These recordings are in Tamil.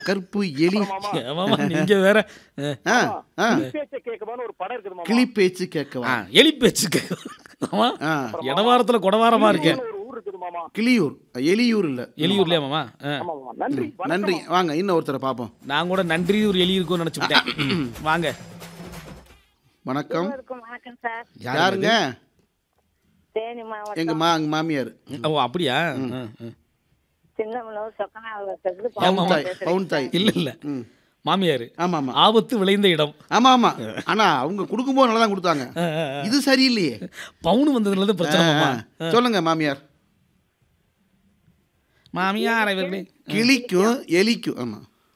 கருப்பு எலி மாமா மாமா நீங்க வேற அஹ், ஆ, ஆ. பேச்ச கேட்கவான்னு ஒரு படம் இருக்குது மாமா கிளி பேச்சு கேட்கவா ஆ, எலி பேச்சு ஆமா ஆ, இடவாரத்துல கொடவாரமா இருக்கேன் ஒரு ஊர் இருக்குது மாமா கிளியூர் எலியூர் இல்ல எலியூர்லயா மாமா ஆ. ஆமா மாமா நன்றி வணக்கம் நன்றி வாங்க இன்னும் ஒருத்தரை பார்ப்போம் நான் கூட நன்றி ஒரு எலி இருக்கும்னு நினைச்சுட்டேன் வாங்க வணக்கம் இருக்கும் வணக்கம் சார் யாருங்க தேனி மாவட்டம் எங்க மா எங்க மாமியார் ஓ அப்படியா ஆ, ஆ. சின்னமனூர் சொக்கனாவரத்துக்கு ஆமா, தாய் பவுன் தாய் இல்ல இல்ல ம். மாமியாரு ஆமா ஆமா ஆபத்து விளைந்த இடம் ஆமா ஆமா ஆனா அவங்க கொடுக்கும்போது நல்லா தான் கொடுத்தாங்க ஆ, ஆ, ஆ. இது சரியில்லையே பவுன் வந்ததுல இருந்து பிரச்சனை மாமா ஆ, சொல்லுங்க மாமியார் மாமியார் இவர்களே கிளிக்கும் எலிக்கும் ஆமா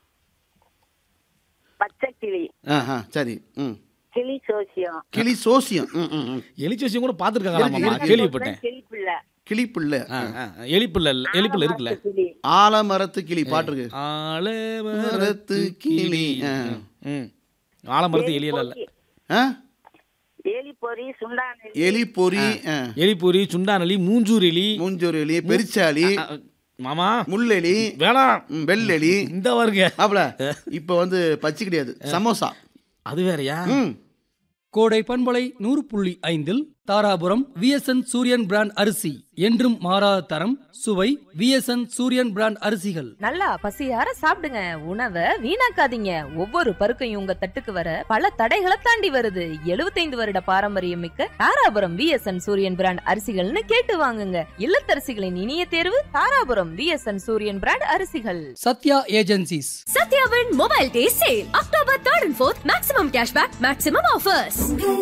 பச்சை கிளி ஆ ஆ சரி ம் கிளி சோசியம் கிளி சோசியம் ம் ம் ம் எலிச்சோசியம் கூட பாத்துருக்காங்களா இருக்கு, மாமா இருக்கு. கேள்விப்பட்டேன் கிளி பிள்ளை கிளிப்புள்ள ஆ, ஆ, எலிப்புள்ள எலிப்புள்ள இருக்குல்ல கிளி ஆலமரத்து கிளி பாட்டுருக்கு ஆலமரத்து மரத்து கிளி ஆ. ம் ஆலமரத்து எலியல இல்ல ஆ? எலி பொறி சுண்டானி எலி பொறி ஆ. எலிப்பொறி சுண்டானலி மூஞ்சூர் எலி மூஞ்சூர் எலி பெரிச்சாலி ஆ, மாமா முள்ளெலி வேணாம் ம், வெள்ளெலி இந்த வருங்க மாப்பிள இப்ப வந்து பச்சை கிடையாது சமோசா அது வேறயா ம் கோடை பண்பலை நூறு புள்ளி ஐந்தில் தாராபுரம் விஎஸ்என் சூரியன் பிராண்ட் அரிசி என்றும் மாறாத தரம் சுவை விஎஸ்என் சூரியன் பிராண்ட் அரிசிகள் நல்லா பசியார சாப்பிடுங்க உணவை வீணாக்காதீங்க ஒவ்வொரு பருக்கையும் உங்க தட்டுக்கு வர பல தடைகளை தாண்டி வருது 75 வருட பாரம்பரியம் மிக்க தாராபுரம் விஎஸ்என் சூரியன் பிராண்ட் அரிசிகள்னு கேட்டு வாங்குங்க இல்லத்தரசிகளின் இனிய தேர்வு தாராபுரம் விஎஸ்என் சூரியன் பிராண்ட் அரிசிகள் சத்யா ஏஜென்சிஸ் சத்யாவின் mobile day sale October third and fourth maximum cashback maximum offers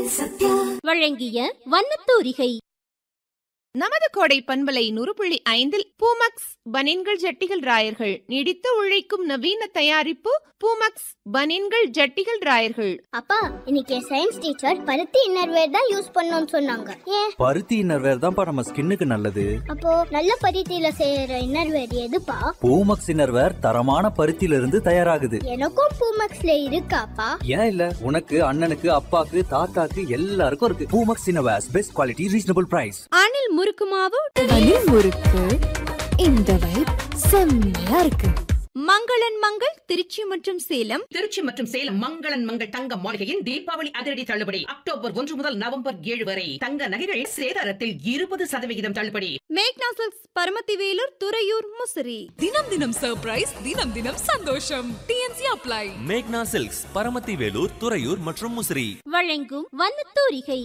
வழங்கிய வண்ணத்தூரிகை நமது கோடை பண்பலை நூறு புள்ளி ஐந்தில் பூமக்ஸ் பனின்கள் ஜட்டிகள் ராயர்கள் நீடித்து உழைக்கும் நவீன தயாரிப்பு பூமக்ஸ் பனின்கள் ஜட்டிகள் ராயர்கள் அப்பா இன்னைக்கு சயின்ஸ் டீச்சர் பருத்தி இன்னர்வேர் தான் யூஸ் பண்ணணும்னு சொன்னாங்க ஏன் பருத்தி இன்னர்வேர் தான்ப்பா நம்ம ஸ்கின்னுக்கு நல்லது அப்போ நல்ல பருத்தியில செய்யற இன்னர்வேர் எதுப்பா பூமக்ஸ் இன்னர்வேர் தரமான பருத்தியில இருந்து தயாராகுது எனக்கும் பூமக்ஸ்ல இருக்காப்பா ஏன் இல்ல உனக்கு அண்ணனுக்கு அப்பாக்கு தாத்தாக்கு எல்லாருக்கும் இருக்கு Poomex innerwears best quality reasonable price Anil முறுக்கு மாவு முறுக்கு இந்த வைப் செம்மையா இருக்கு மங்களன் மங்கள் திருச்சி மற்றும் சேலம் திருச்சி மற்றும் சேலம் மங்களன் மங்கள் தங்க மாளிகையின் தீபாவளி அதிரடி தள்ளுபடி அக்டோபர் ஒன்று முதல் நவம்பர் ஏழு வரை தங்க நகைகள் சேதாரத்தில் இருபது சதவிகிதம் தள்ளுபடி மேக்னா சில்க்ஸ் பரமத்தி வேலூர் துறையூர் முசிறி தினம் தினம் சர்ப்ரைஸ் தினம் தினம் சந்தோஷம் டிஎன்சி அப்ளை மேக்னா சில்க்ஸ் பரமத்தி வேலூர் துறையூர் மற்றும் முசிறி வழங்கும் வண்ணத்தூரிகை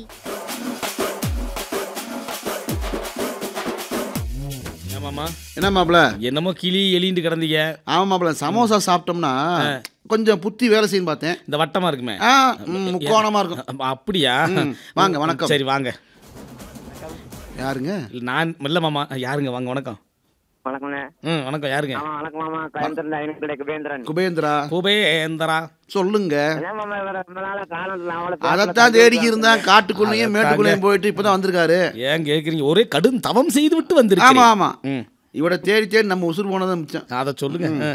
ஏமாமா என்ன மாப்பிள என்னமோ கிளி எலின்னு கிடந்தீங்க ஆமா மாப்பிள சமோசா சாப்பிட்டோம்னா கொஞ்சம் புத்தி வேலை செய்யும் பார்த்தேன் இந்த வட்டமா இருக்குமே ஆ ம், முக்கோணமா இருக்கும் அ- அப்படியா ம், வாங்க, வணக்கம். சரி வாங்க யாருங்க இல்ல, நான் இல்ல மாமா யாருங்க வாங்க வணக்கம் வணக்கம்ண்ணே ம் வணக்கம் யாருங்க ஆமா வணக்கம் மாமா கோயம்புத்தூர்ல ஐநூறு குபேந்திரன் குபேந்திரா குபேந்தரா சொல்லுங்க என்ன மாமா இவரை ரொம்ப நாளா காணல அவளை அதைத்தான் தேடிக்கி இருந்தா காட்டுக்குள்ளேயும் மேட்டுக்குள்ளேயும் போயிட்டு இப்பதான் வந்திருக்காரு ஏன் கேக்குறீங்க ஒரே கடும் தவம் செய்து விட்டு ஆமா வந்திருக்கீங்க ஆமா ம் இவட தேடி தேடி நம்ம உசுர் போனதான் மிச்சம் அத சொல்லுங்க ஆ.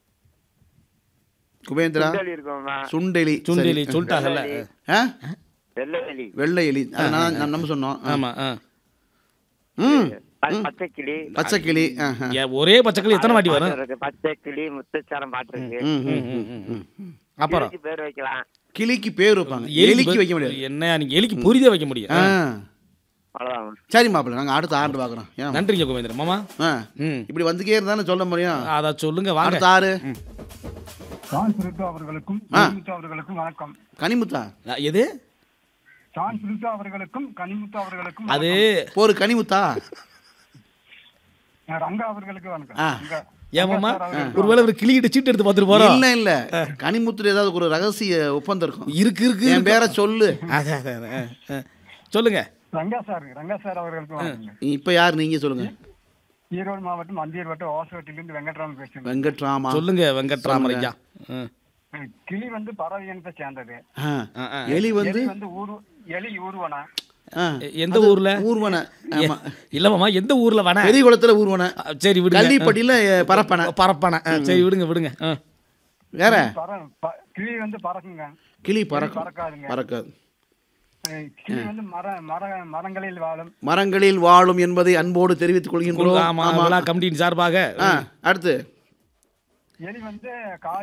குபேந்திரா இருக்கோம்மா சுண்டெலி சுண்டெலி சரி. சொல்லிட்டாங்கல்ல ஆ? வெள்ளை வெள்ளை எலி அது நான் நான் நம்ம சொன்னோம் ஆ. ஆமா ஆ. ம் பச்சை கிளி பச்சை கிளி ஆஹா. ஏன் ஒரே பச்சைக்கிளி எத்தனை வாட்டி வரும் இருக்கு பச்சை கிளி முத்துச்சாரம் பாட்டு இருக்கு ம், ம், ம், ம், ம். அப்புறம் கிளிக்கு பேர் வைக்கலாம் கிளிக்கு பேர் வைப்பாங்க எலிக்கு வைக்க முடியாது என்ன நீங்க எலிக்கு பொரிதே வைக்க முடியும் ஆ. அவ்வளவுதான் சரி மாப்பிள்ள நாங்க அடுத்த ஆண்டு பாக்குறோம் ஏன் நன்றிங்க குபேந்திரன் மாமா ஆ. ம் இப்படி வந்துக்கே இருந்தானே சொல்ல முடியும் அத சொல்லுங்க வாங்க அடுத்த ஆறு சான் பிரிட்டோ அவர்களுக்கும் ஆ. கனிமுத்து அவர்களுக்கும் வணக்கம் கனிமுத்தா ஆ, எது சான் பிரிட்டோ அவர்களுக்கும் கனிமுத்து அவர்களுக்கும் அது ஒரு கனிமுத்தா வணக்கம். ரங்கா அவர்களுக்கு வணக்கம் ஆ. ரங்கா- ஏன் மாமா ரங்கா சார் அவர்களுக்கு ஒருவேளை ஒரு கிளிகிட்ட சீட்டு எடுத்து பார்த்துட்டு போறோம் இல்ல இல்ல கனிமுத்துல ஏதாவது ஒரு ரகசிய ஒப்பந்தம் இருக்கும் இருக்கு இருக்கு என் பேரை சொல்லு அதான், அதான், அதான். ஆ, ஆ. சொல்லுங்க ரங்கா சார் ரங்கா சார் அவர்களுக்கு வணக்கம் இப்ப யார் நீங்க சொல்லுங்க ஈரோடு மாவட்டம் அந்தியூர் வட்டம் ஓசவட்டிலிருந்து வெங்கட்ராமன் பேசுறேன் வெங்கட்ராமா சொல்லுங்க வெங்கட்ராமரையா கிளி வந்து பறவை இனத்தை சேர்ந்தது ஆ. எலி வந்து எலி வந்து ஊரு எலி ஊர்வன ஆ. எந்த அது ஊர்ல ஊர்வன ஆமா இல்ல மாமா எந்த ஊர்ல வேணா பெரிய குளத்துல ஊர்வன சரி விடுங்க கள்ளிப்பட்டியில பரப்பன பரப்பான சரி விடுங்க விடுங்க ஆ. வேற பற ப- கிளி வந்து பறக்குங்க கிளி பறக்கும் பறக்காதுங்க பறக்காது அஹ் கிளி வந்து மர மர மரங்களில் வாழும் மரங்களில் வாழும் என்பதை அன்போடு தெரிவித்துக் கொள்கின்றோம் ஆமா ஆமா. விழா கமிட்டியின் சார்பாக ஆ, அடுத்து எலி வந்து கா